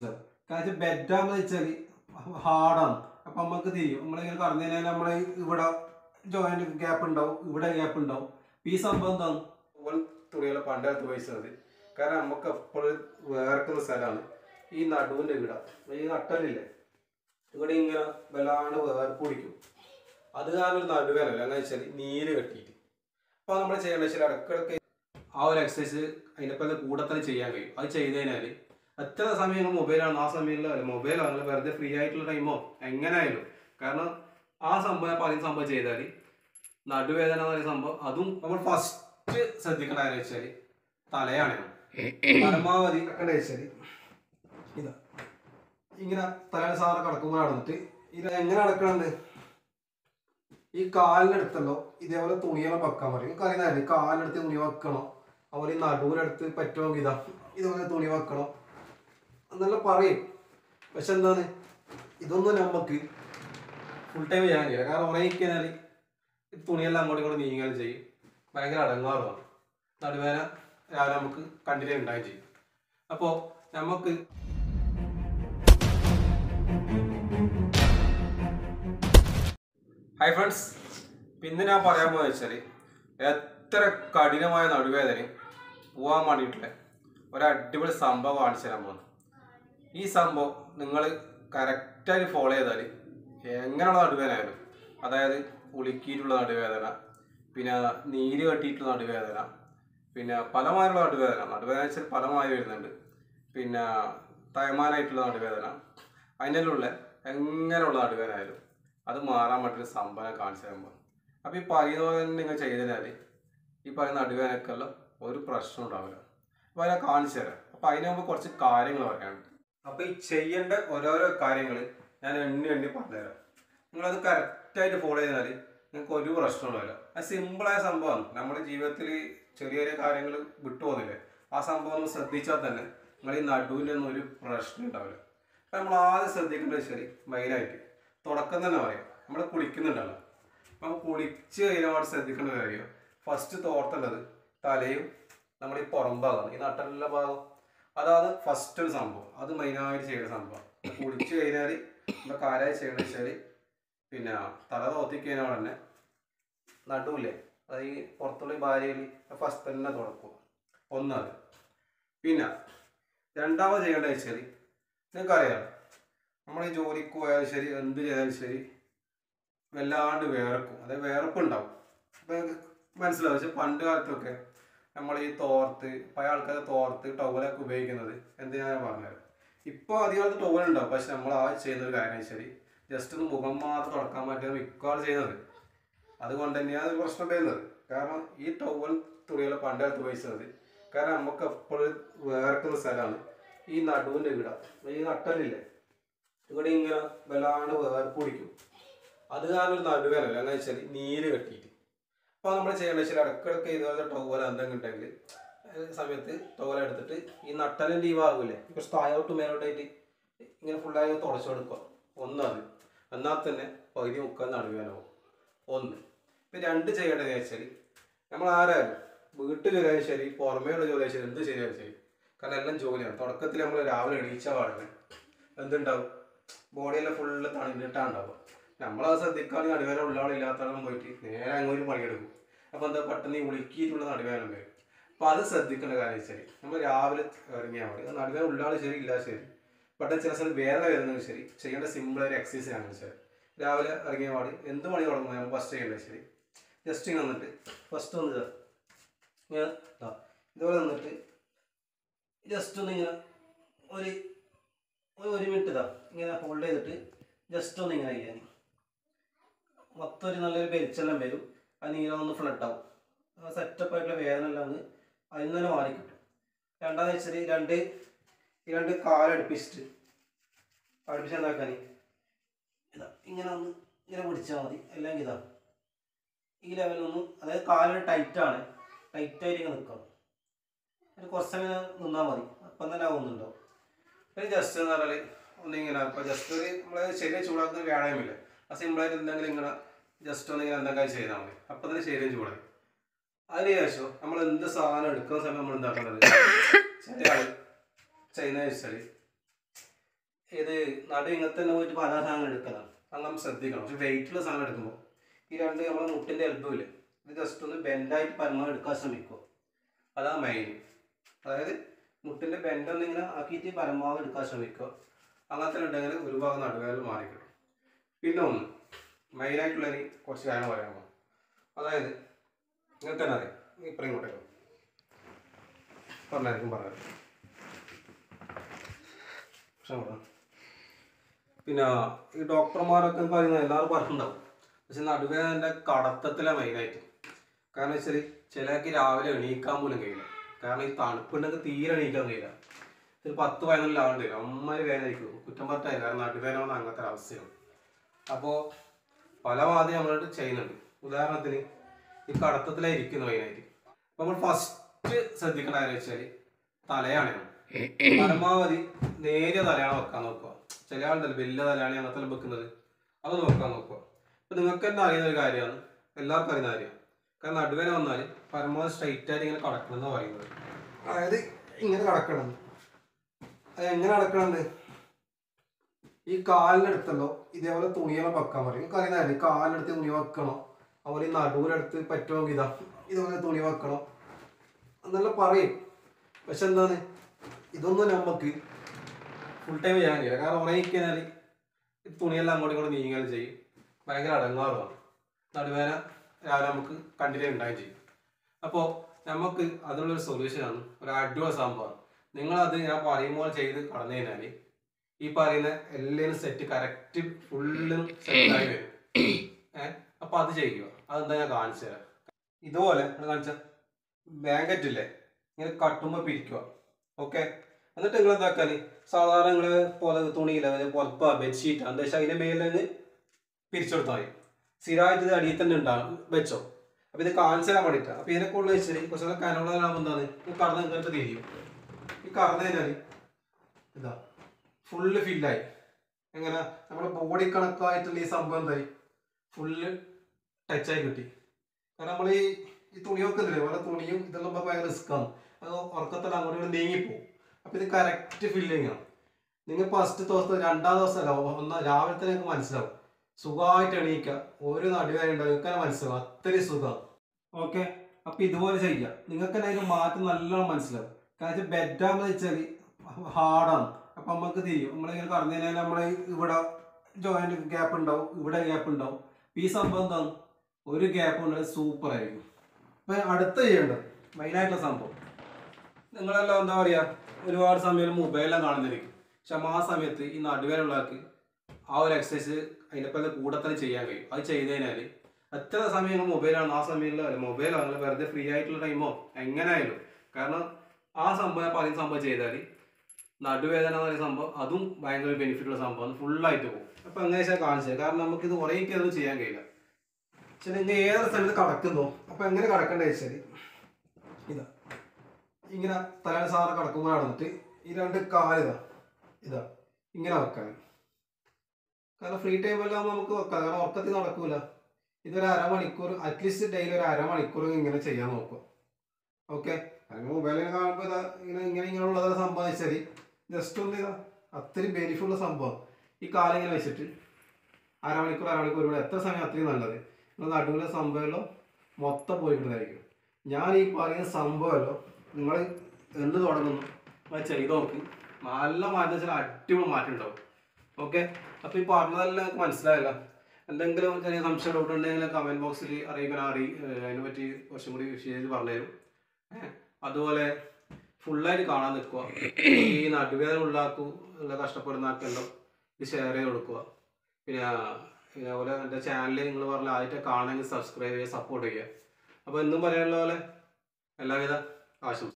കാരണം ബെഡാകുമ്പോൾ വെച്ചാൽ ഹാർഡാണ് അപ്പം നമുക്ക് തിരിയും നമ്മളിങ്ങനെ കടന്നു കഴിഞ്ഞാൽ നമ്മൾ ഇവിടെ ജോയിന്റ് ഗ്യാപ്പ് ഉണ്ടാവും ഇവിടെ ഗ്യാപ്പ് ഉണ്ടാവും ഈ സംഭവം എന്താണ് ഓൾ തുണികളെ പണ്ടാലത്ത് ഉപയോഗിച്ചത് കാരണം നമുക്ക് എപ്പോഴും വേർക്കുന്ന സ്ഥലമാണ് ഈ നടുവിൻ്റെ ഇവിടെ ഈ നട്ടലില്ലേ ഇവിടെ ഇങ്ങനെ വല്ലാണ്ട് വേർപ്പ് പിടിക്കും അത് കാരണം ഒരു നടുവേനല്ല എന്ന് വെച്ചാൽ നീര് കെട്ടിയിട്ട് അപ്പോൾ നമ്മൾ ചെയ്യേണ്ടത് വെച്ചാൽ ഇടയ്ക്കിടയ്ക്ക് ആ ഒരു എക്സസൈസ് അതിൻ്റെ കൂടെ തന്നെ ചെയ്യാൻ കഴിയും അത് ചെയ്ത് കഴിഞ്ഞാൽ എത്ര സമയം മൊബൈലാണ് ആ സമയമില്ല മൊബൈലാണ് വെറുതെ ഫ്രീ ആയിട്ടുള്ള ടൈമോ എങ്ങനെയായാലും കാരണം ആ സംഭവം പറയുന്ന സംഭവം ചെയ്താൽ നടുവേദന എന്ന് പറയുന്ന സംഭവം അതും നമ്മൾ ഫസ്റ്റ് ശ്രദ്ധിക്കേണ്ട കാര്യം വെച്ചാൽ തലയാണ് പരമാവധി കണ്ട വെച്ചാൽ ഇതാ ഇങ്ങനെ തലയുടെ സാറ് കിടക്കുമ്പോൾ നടന്നിട്ട് ഇത് എങ്ങനെ നടക്കണത് ഈ കാലിനടുത്തല്ലോ ഇതേപോലെ തുണിയെല്ലാം വെക്കാൻ പറയും നിങ്ങൾക്ക് അറിയുന്നതല്ലേ ഈ കാലിനടുത്ത് തുണി വെക്കണം അതുപോലെ ഈ നടുവിനടുത്ത് പറ്റുമെങ്കിൽ ഇതാ ഇതുപോലെ തുണി വെക്കണം എന്നെല്ലാം പറയും പക്ഷെ എന്താണ് ഇതൊന്നും നമുക്ക് ഫുൾ ടൈം ചെയ്യാൻ കഴിയില്ല കാരണം ഉറങ്ങിക്കഴിഞ്ഞാൽ ഈ തുണിയെല്ലാം അങ്ങോട്ടും ഇങ്ങോട്ടും നീങ്ങുകയും ചെയ്യും ഭയങ്കര അടങ്ങാറുമാണ് നടുവേദന രാവിലെ നമുക്ക് കണ്ടിന്യൂ ഉണ്ടാവുകയും ചെയ്യും അപ്പോൾ നമുക്ക് ഹായ് ഫ്രണ്ട്സ് പിന്നെ ഞാൻ പറയാൻ പോകുന്നത് വെച്ചാൽ എത്ര കഠിനമായ നടുവേദനയും പോകാൻ വേണ്ടിയിട്ടുള്ള ഒരു അടിപൊളി സംഭവം കാണിച്ചു തരാൻ പോകുന്നു ഈ സംഭവം നിങ്ങൾ കറക്റ്റായി ഫോളോ ചെയ്താൽ എങ്ങനെയുള്ള നടുവേദന ആയാലും അതായത് ഉളുക്കിയിട്ടുള്ള നടുവേദന പിന്നെ നീര് കെട്ടിയിട്ടുള്ള നടുവേദന പിന്നെ പലമാതിരിയുള്ള നടുവേദന നടുവേദന വെച്ചാൽ പലമായി വരുന്നുണ്ട് പിന്നെ തയമാനായിട്ടുള്ള നടുവേദന അതിനുള്ള എങ്ങനെയുള്ള നടുവേദന ആയാലും അത് മാറാൻ വേണ്ടിയൊരു സംഭവം കാണിച്ചു തരുമ്പോൾ അപ്പോൾ ഈ പറയുന്ന പോലെ തന്നെ നിങ്ങൾ ചെയ്തതിനാൽ ഈ പറയുന്ന നടുവേദനക്കെല്ലാം ഒരു പ്രശ്നം ഉണ്ടാവില്ല അപ്പോൾ അതിനെ കാണിച്ചു തരാം അപ്പോൾ അതിന് മുമ്പ് കുറച്ച് കാര്യങ്ങൾ പറയാനുണ്ട് അപ്പോൾ ഈ ചെയ്യേണ്ട ഓരോരോ കാര്യങ്ങൾ ഞാൻ എണ്ണി എണ്ണി പറഞ്ഞുതരാം നിങ്ങളത് കറക്റ്റായിട്ട് ഫോളോ ചെയ്താൽ നിങ്ങൾക്ക് ഒരു പ്രശ്നം ഉണ്ടാവില്ല അത് സിമ്പിളായ സംഭവമാണ് നമ്മുടെ ജീവിതത്തിൽ ചെറിയ ചെറിയ കാര്യങ്ങൾ വിട്ടുപോകുന്നില്ലേ ആ സംഭവം ഒന്ന് ശ്രദ്ധിച്ചാൽ തന്നെ നിങ്ങൾ ഈ നടുവിനൊന്നും ഒരു പ്രശ്നം ഉണ്ടാവില്ല അപ്പം നമ്മൾ ആദ്യം ശ്രദ്ധിക്കേണ്ടത് ശരി മെയിനായിട്ട് തുടക്കം തന്നെ പറയാം നമ്മൾ കുളിക്കുന്നുണ്ടല്ലോ അപ്പം കുളിച്ച് കഴിഞ്ഞാൽ ശ്രദ്ധിക്കേണ്ട കാര്യം ഫസ്റ്റ് തോർത്തേണ്ടത് തലയും നമ്മുടെ ഈ പുറം ഭാഗമാണ് ഈ നട്ടലുള്ള ഭാഗം അതാണ് ഫസ്റ്റ് ഒരു സംഭവം അത് മെയിനായിട്ട് ചെയ്യുന്ന സംഭവം കുളിച്ച് കഴിഞ്ഞാൽ നമ്മുടെ കാര്യമായി ചെയ്യേണ്ടത് വെച്ചാൽ പിന്നെ തല തോത്തി കഴിഞ്ഞാൽ തന്നെ നടുവില്ലേ അത് ഈ പുറത്തുള്ള ഈ ഭാര്യയിൽ ഫസ്റ്റ് തന്നെ തുടക്കും ഒന്നത് പിന്നെ രണ്ടാമത് ചെയ്യേണ്ടത് വെച്ചാൽ നിങ്ങൾക്കറിയാം നമ്മൾ ഈ ജോലിക്ക് പോയാലും ശരി എന്ത് ചെയ്താലും ശരി വല്ലാണ്ട് വേർക്കും അതായത് വേർപ്പുണ്ടാവും അപ്പം നിങ്ങൾക്ക് മനസ്സിലാവും പക്ഷെ പണ്ട് കാലത്തൊക്കെ നമ്മൾ ഈ തോർത്ത് പല ആൾക്കാർ തോർത്ത് ടവലൊക്കെ ഉപയോഗിക്കുന്നത് എന്തിനാ ഞാൻ പറഞ്ഞത് ഇപ്പോൾ അധികം ടവൽ ഉണ്ടാവും പക്ഷെ നമ്മൾ ആ ചെയ്യുന്ന ഒരു കാര്യം ശരി ജസ്റ്റ് ഒന്ന് മുഖം മാത്രം തുടക്കാൻ പറ്റുന്ന മിക്കവാറും ചെയ്യുന്നത് അതുകൊണ്ട് തന്നെയാണ് ഒരു പ്രശ്നം വരുന്നത് കാരണം ഈ ടവൽ തുണികളെ പണ്ട് കാലത്ത് ഉപയോഗിച്ചത് കാരണം നമുക്ക് എപ്പോഴും വേർക്കുന്ന സ്ഥലമാണ് ഈ നടുവിൻ്റെ ഇവിടെ ഈ നട്ടലില്ലേ ഇവിടെ ഇങ്ങനെ വല്ലാണ്ട് വേർപ്പ് പിടിക്കും അത് കാരണം ഒരു നടുവേനല്ല എന്ന് വെച്ചാൽ നീര് കെട്ടിയിട്ട് അപ്പോൾ നമ്മൾ ചെയ്യേണ്ടത് വെച്ചാൽ ഇടയ്ക്കിടയ്ക്ക് ഇതുപോലെ ടവൽ എന്തെങ്കിലും ഉണ്ടെങ്കിൽ ഏഹ് സമയത്ത് ടവൽ എടുത്തിട്ട് ഈ നട്ടലിൻ്റെ ഈ ഭാഗമില്ലേ കുറച്ച് താഴോട്ട് മേലോട്ടായിട്ട് ഇങ്ങനെ ഫുള്ളായി തുടച്ചു കൊടുക്കുക ഒന്നത് എന്നാൽ തന്നെ പകുതി മുക്കാൽ നടുവേനാവും ഒന്ന് ഇപ്പം രണ്ട് ചെയ്യേണ്ടത് വെച്ചാൽ നമ്മൾ ആരായാലും വീട്ടിലൊരായാലും ശരി പുറമേയുള്ള ജോലി ശരി എന്ത് ശരിയായാലും ശരി കാരണം എല്ലാം ജോലിയാണ് തുടക്കത്തിൽ നമ്മൾ രാവിലെ എണീച്ച പാടുന്നത് എന്തുണ്ടാവും ബോഡിയെല്ലാം ഫുള്ള് തണിഞ്ഞിട്ടാണ്ടാവും നമ്മളത് ശ്രദ്ധിക്കാതെ നടുവേന ഉള്ള ആളില്ലാത്തവരും പോയിട്ട് നേരെ അങ്ങോട്ട് പണിയെടുക്കും അപ്പോൾ എന്താ പെട്ടെന്ന് ഈ ഉളുക്കിയിട്ടുള്ള നടുവേനം വരും അപ്പോൾ അത് ശ്രദ്ധിക്കേണ്ട കാര്യം ശരി നമ്മൾ രാവിലെ ഇറങ്ങിയാൽ മതി അത് നടുവേന ഉള്ള ആൾ ശരി ഇല്ല ശരി പെട്ടെന്ന് ചില സ്ഥലത്ത് വേദന വരുന്നത് ശരി ചെയ്യേണ്ട സിമ്പിൾ ഒരു എക്സസൈസ് ആണ് ശരി രാവിലെ ഇറങ്ങിയ പാടി എന്ത് പണി തുടങ്ങുന്നത് നമ്മൾ ഫസ്റ്റ് ചെയ്യേണ്ടത് ശരി ജസ്റ്റ് ഇങ്ങനെ വന്നിട്ട് ഫസ്റ്റ് ഒന്ന് ഇതാ. ഇങ്ങനെ ഇതാ. ഇതുപോലെ വന്നിട്ട് ജസ്റ്റ് ഒന്ന് ഇങ്ങനെ ഒരു ഒരു ഒരു മിനിറ്റ് ഇതാ ഇങ്ങനെ ഹോൾഡ് ചെയ്തിട്ട് ജസ്റ്റ് ഒന്ന് ഇങ്ങനെ ചെയ്യാൻ മൊത്തം ഒരു നല്ലൊരു പെരിച്ചെല്ലാം വരും ആ നീരൊന്ന് ഫ്ലഡ് ആവും ആ സെറ്റപ്പ് ആയിട്ടുള്ള വേദന എല്ലാം ഒന്ന് അതിൽ നിന്ന് തന്നെ മാറി കിട്ടും രണ്ടാമത് വെച്ചാൽ രണ്ട് ഈ രണ്ട് കാലടുപ്പിച്ചിട്ട് അടുപ്പിച്ച് എന്താക്കാൻ ഇതാ ഇങ്ങനെ ഒന്ന് ഇങ്ങനെ പിടിച്ചാൽ മതി അല്ലെങ്കിൽ ഇതാ ഈ ലെവലിലൊന്നും അതായത് കാല് ടൈറ്റാണ് ടൈറ്റായിട്ട് ഇങ്ങനെ നിൽക്കണം ഒരു കുറച്ചങ്ങനെ നിന്നാൽ മതി അപ്പം തന്നെ ആവുന്നുണ്ടോ ഒരു ജസ്റ്റ് എന്ന് പറഞ്ഞാൽ ഒന്നിങ്ങനെ ഇപ്പോൾ ജസ്റ്റ് ഒരു നമ്മൾ ശരീരം ചൂടാക്കുന്ന വ്യായാമമില്ല ആ സിമ്പിളായിട്ട് എന്തെങ്കിലും ഇങ്ങനെ ജസ്റ്റ് ഒന്നിങ്ങനെ എന്തെങ്കിലും ചെയ്താൽ മതി അപ്പം തന്നെ ശരീരം ചൂടായി അതിന് ശേഷം നമ്മൾ എന്ത് സാധനം എടുക്കുന്ന സമയം നമ്മൾ എന്താക്കേണ്ടത് ചില ആൾ ചെയ്യുന്നത് വെച്ചാൽ ഇത് നടു ഇങ്ങനത്തെ തന്നെ പോയിട്ട് പല സാധനങ്ങൾ എടുക്കണം അത് നമ്മൾ ശ്രദ്ധിക്കണം പക്ഷെ വെയിറ്റുള്ള സാധനം എടുക്കുമ്പോൾ ഈ രണ്ട് നമ്മളെ മുട്ടിൻ്റെ എൽബോ ഇല്ലേ ഇത് ജസ്റ്റ് ഒന്ന് ബെൻഡായിട്ട് പരമാവധി എടുക്കാൻ ശ്രമിക്കുക അതാണ് മെയിൻ അതായത് മുട്ടിൻ്റെ ബെൻഡൊന്ന് ഇങ്ങനെ ആക്കിയിട്ട് പരമാവധി എടുക്കാൻ ശ്രമിക്കുക അങ്ങനത്തെ ഉണ്ടെങ്കിൽ ഒരു ഭാഗം നടുവേദന മാറിക്കിട്ടും പിന്നെ ഒന്ന് മെയിനായിട്ടുള്ളൊരു കുറച്ച് കാര്യങ്ങൾ പറയാൻ പോകും അതായത് നിങ്ങൾക്ക് തന്നെ അറിയാം ഇപ്പറയും ഇങ്ങോട്ടേക്ക് പറഞ്ഞായിരിക്കും പറഞ്ഞത് ക്ഷമ പിന്നെ ഈ ഡോക്ടർമാരൊക്കെ പറയുന്നത് എല്ലാവരും പറഞ്ഞിട്ടുണ്ടാവും പക്ഷെ നടുവേദന കടത്തത്തിലാണ് മെയിനായിട്ട് കാരണം വെച്ചാൽ ചിലക്ക് രാവിലെ എണീക്കാൻ പോലും കഴിയില്ല കാരണം ഈ തണുപ്പുണ്ടെങ്കിൽ തീരെ എണീക്കാൻ കഴിയില്ല ഒരു പത്ത് പതിനൊന്നിൽ ആവേണ്ടി വരും അമ്മര് വേദനയ്ക്കും കുറ്റം പറഞ്ഞാൽ കാരണം നടുവേദന വന്ന അങ്ങനത്തെ ഒരു അവസ്ഥയാണ് അപ്പോൾ പല വാദ്യം നമ്മളോട് ചെയ്യുന്നുണ്ട് ഉദാഹരണത്തിന് ഈ കടത്തത്തിലാണ് ഇരിക്കുന്നത് മെയിനായിട്ട് അപ്പോൾ നമ്മൾ ഫസ്റ്റ് ശ്രദ്ധിക്കേണ്ട കാര്യം വെച്ചാൽ തലയാണ് പരമാവധി നേരിയ തലയാണ് വെക്കാൻ നോക്കുക ചില ആളുണ്ടല്ലോ വലിയ തലയാണ് അങ്ങനത്തെ വെക്കുന്നത് അത് നോക്കാൻ നോക്കുക അപ്പൊ നിങ്ങൾക്ക് തന്നെ അറിയുന്ന ഒരു കാര്യമാണ് എല്ലാവർക്കും അറിയുന്ന കാര്യമാണ് കാരണം നടുവേന വന്നാൽ പരമാവധി സ്ട്രൈറ്റ് ആയിട്ട് ഇങ്ങനെ കടക്കണം എന്ന് പറയുന്നത് അതായത് ഇങ്ങനെ കടക്കണം അത് എങ്ങനെ കടക്കണമെന്ന് ഈ കാലിനടുത്തല്ലോ ഇതേപോലെ തുണികളെ വെക്കാൻ പറയും നിങ്ങൾക്ക് അറിയുന്ന കാര്യം കാലിനടുത്ത് തുണി വെക്കണം അതുപോലെ ഈ നടുവിനടുത്ത് പറ്റുമെങ്കിൽ ഇതാ ഇതുപോലെ തുണി വെക്കണം എന്നെല്ലാം പറയും പക്ഷെ എന്താണ് ഇതൊന്നും നമുക്ക് ഫുൾ ടൈം ചെയ്യാൻ കഴിയില്ല കാരണം ഉറങ്ങിക്കഴിഞ്ഞാൽ തുണിയെല്ലാം അങ്ങോട്ടും ഇങ്ങോട്ടും നീങ്ങുകയും ചെയ്യും ഭയങ്കര അടങ്ങാറുമാണ് നടുവേന രാവിലെ നമുക്ക് കണ്ടിന്യൂ ഉണ്ടാവുകയും ചെയ്യും അപ്പോൾ നമുക്ക് അതിനുള്ളൊരു സൊല്യൂഷനാണ് ഒരു അടിപൊളി സംഭവമാണ് നിങ്ങളത് ഞാൻ പറയുമ്പോൾ ചെയ്ത് കടന്നു കഴിഞ്ഞാൽ ഈ പറയുന്ന എല്ലാവരും സെറ്റ് കറക്റ്റ് ഫുള്ളും സെറ്റായി വരും ഏഹ് അപ്പോൾ അത് ചെയ്യുക അതെന്താ ഞാൻ കാണിച്ചു തരാം ഇതുപോലെ കാണിച്ച ബ്ലാങ്കറ്റ് ഇല്ലേ ഇങ്ങനെ കട്ടുമ്പോൾ പിരിക്കുക ഓക്കെ എന്നിട്ട് നിങ്ങൾ എന്താക്കാന് സാധാരണ നിങ്ങൾ പോലെ തുണിയില്ല പുറപ്പ ബെഡ്ഷീറ്റ് എന്താ വെച്ചാൽ അതിന്റെ മേലെ പിരിച്ചെടുത്താൽ മതി സ്ഥിരമായിട്ട് ഇത് അടിയിൽ തന്നെ ഉണ്ടാകും വെച്ചോ അപ്പൊ ഇത് കാണിച്ചു തരാൻ വേണ്ടിയിട്ടാണ് അപ്പൊ ഇതിനെ കൂടുതൽ വെച്ചാൽ കുറച്ചൊക്കെ കനമുള്ളതാകുമ്പോൾ എന്താണ് ഈ കടന്ന് ഇങ്ങനത്തെ തിരിയും ഈ കടന്നു കഴിഞ്ഞാൽ ഇതാ ഫുള്ള് ഫില്ലായി എങ്ങനെ നമ്മുടെ ബോഡി കണക്കായിട്ടുള്ള ഈ സംഭവം എന്തായി ഫുള്ള് ടച്ചായി കിട്ടി കാരണം നമ്മൾ ഈ ഈ തുണി വെക്കുന്നില്ലേ വേറെ തുണിയും ഇതെല്ലാം നമുക്ക് ഭയങ്കര റിസ്ക്കാണ് അത് ഉറക്കത്തിൽ അങ്ങോട്ട് ഇങ്ങോട്ട് നീങ്ങിപ്പോവും അപ്പൊ ഇത് കറക്റ്റ് ഫില്ലിങ് ആണ് നിങ്ങൾ ഫസ്റ്റ് ദിവസം രണ്ടാം ദിവസം അല്ല ഒന്ന് രാവിലെ തന്നെ നിങ്ങൾക്ക് മനസ്സിലാവും സുഖമായിട്ട് എണീക്കുക ഒരു നടുവേദന ഉണ്ടാവും നിങ്ങൾക്ക് തന്നെ മനസ്സിലാവും അത്രയും സുഖമാണ് ഓക്കെ അപ്പൊ ഇതുപോലെ ചെയ്യുക നിങ്ങൾക്ക് തന്നെ അതിന് മാറ്റം നല്ലോണം മനസ്സിലാവും കാരണം ബെഡാകുമ്പോൾ വെച്ചാൽ ഹാർഡാണ് അപ്പൊ നമുക്ക് തിരിയും നമ്മളിങ്ങനെ കടന്നു കഴിഞ്ഞാൽ നമ്മളെ ഇവിടെ ജോയിന്റ് ഗ്യാപ്പ് ഉണ്ടാവും ഇവിടെ ഗ്യാപ്പ് ഉണ്ടാവും ഈ സംഭവം എന്താണ് ഒരു ഗ്യാപ്പ് ഉണ്ടെങ്കിൽ സൂപ്പർ ആയിരിക്കും അപ്പൊ അടുത്ത ചെയ്യേണ്ടത് മെയിനായിട്ടുള്ള സംഭവം നിങ്ങളെല്ലാം എന്താ പറയാ ഒരുപാട് സമയം മൊബൈലെല്ലാം കാണുന്നിരിക്കും പക്ഷെ ആ സമയത്ത് ഈ നടുവേലുള്ളവർക്ക് ആ ഒരു എക്സസൈസ് അതിൻ്റെ പോലെ കൂടെ തന്നെ ചെയ്യാൻ കഴിയും അത് ചെയ്ത് കഴിഞ്ഞാൽ എത്ര സമയം നിങ്ങൾ മൊബൈലാണ് ആ സമയമില്ല അല്ല മൊബൈലോ അങ്ങനെ വെറുതെ ഫ്രീ ആയിട്ടുള്ള ടൈമോ എങ്ങനെയായാലും കാരണം ആ സംഭവം പറയുന്ന സംഭവം ചെയ്താൽ നടുവേദന എന്ന് പറയുന്ന സംഭവം അതും ഭയങ്കര ബെനിഫിറ്റ് ഉള്ള സംഭവം ഫുള്ളായിട്ട് പോകും അപ്പൊ അങ്ങനെ വെച്ചാൽ കാണിച്ചത് കാരണം നമുക്ക് ഇത് കുറേ ഒന്നും ചെയ്യാൻ കഴിയില്ല പക്ഷെ നിങ്ങൾ ഏതൊരു സ്ഥലത്ത് കടക്കുന്നോ അപ്പൊ എങ്ങനെ കടക്കണ്ട വെച്ചാൽ ഇതാ ഇങ്ങനെ തലയുടെ സാറ് കടക്കുമ്പോൾ നടന്നിട്ട് ഈ രണ്ട് കാലിതാ ഇതാ ഇങ്ങനെ വെക്കാൻ കാരണം ഫ്രീ ടൈം എല്ലാം നമുക്ക് വെക്കാം കാരണം ഉറക്കത്തിൽ നടക്കൂല ഇതൊരു അരമണിക്കൂർ അറ്റ്ലീസ്റ്റ് ഡെയിലി ഒരു അരമണിക്കൂർ ഇങ്ങനെ ചെയ്യാൻ നോക്കുക ഓക്കെ അല്ലെങ്കിൽ മൊബൈലിൽ കാണുമ്പോൾ ഇതാ ഇങ്ങനെ ഇങ്ങനെ ഇങ്ങനെയുള്ളതെല്ലാം സംഭവിച്ചാൽ ജസ്റ്റ് ഒന്ന് ഇതാ അത്രയും ബെനിഫിറ്റ് ഉള്ള സംഭവം ഈ കാലിങ്ങനെ വെച്ചിട്ട് അരമണിക്കൂർ അരമണിക്കൂർ ഇവിടെ എത്ര സമയം അത്രയും നല്ലത് നിങ്ങൾ നടുവിലെ സംഭവമല്ലോ മൊത്തം പോയിട്ടുണ്ടായിരിക്കും ഞാൻ ഈ പറയുന്ന സംഭവമല്ലോ നിങ്ങൾ എന്ത് തുടങ്ങുന്നു അത് ചെയ്ത് നോക്ക് നല്ല മാറ്റം വെച്ചാൽ അടിപൊളി മാറ്റം ഉണ്ടാവും ഓക്കെ അപ്പോൾ ഈ പറഞ്ഞതെല്ലാം നിങ്ങൾക്ക് മനസ്സിലായല്ലോ എന്തെങ്കിലും ചെറിയ സംശയം ഡൗട്ട് ഉണ്ടെങ്കിൽ കമൻറ്റ് ബോക്സിൽ അറിയിക്കാൻ അറി അതിനെ പറ്റി കുറച്ചും കൂടി വിശദീകരിച്ച് പറഞ്ഞുതരും ഏഹ് അതുപോലെ ഫുള്ളായിട്ട് കാണാൻ നിൽക്കുക ഈ നടുവേദന ഉണ്ടാക്കും ഉള്ള കഷ്ടപ്പെടുന്ന ആൾക്കുണ്ടോ ഇത് ഷെയർ ചെയ്ത് കൊടുക്കുക പിന്നെ പിന്നെ അതുപോലെ എൻ്റെ ചാനൽ നിങ്ങൾ പറഞ്ഞ ആദ്യത്തെ കാണണമെങ്കിൽ സബ്സ്ക്രൈബ് ചെയ്യുക സപ്പോർട്ട് ചെയ്യുക അപ്പോൾ എന്നും പറയാനുള്ള പോലെ എല്ലാവിധ ആശംസ